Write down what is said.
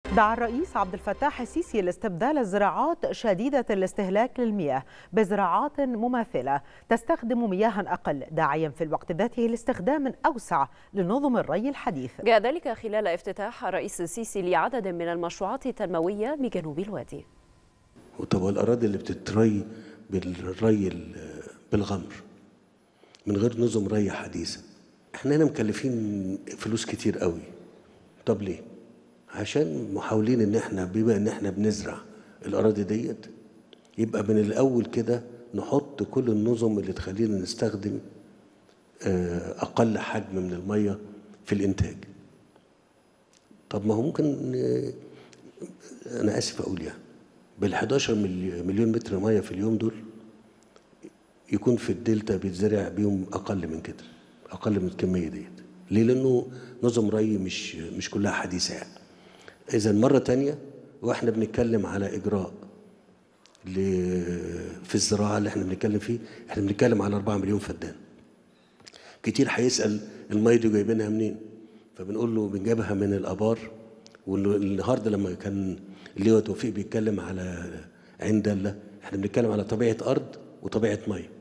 دعا الرئيس عبد الفتاح السيسي لاستبدال الزراعات شديدة الاستهلاك للمياه بزراعات مماثلة تستخدم مياها أقل داعيا في الوقت ذاته لاستخدام أوسع لنظم الري الحديث جاء ذلك خلال افتتاح الرئيس السيسي لعدد من المشروعات التنموية بجنوب الوادي طب الأراضي اللي بتتري بالري بالغمر من غير نظم ري حديثة احنا هنا مكلفين فلوس كتير قوي طب ليه عشان محاولين ان احنا بما ان احنا بنزرع الاراضي ديت يبقى من الاول كده نحط كل النظم اللي تخلينا نستخدم اقل حجم من الميه في الانتاج طب ما هو ممكن انا اسف اقول يعني بال 11 مليون متر ميه في اليوم دول يكون في الدلتا بيتزرع بيهم اقل من كده اقل من الكميه ديت ليه لانه نظم ري مش مش كلها حديثه يعني اذا مره تانية واحنا بنتكلم على اجراء في الزراعه اللي احنا بنتكلم فيه احنا بنتكلم على 4 مليون فدان كتير هيسال الميه دي جايبينها منين فبنقول له بنجيبها من الابار والنهارده لما كان اللواء توفيق بيتكلم على عين دله احنا بنتكلم على طبيعه ارض وطبيعه ميه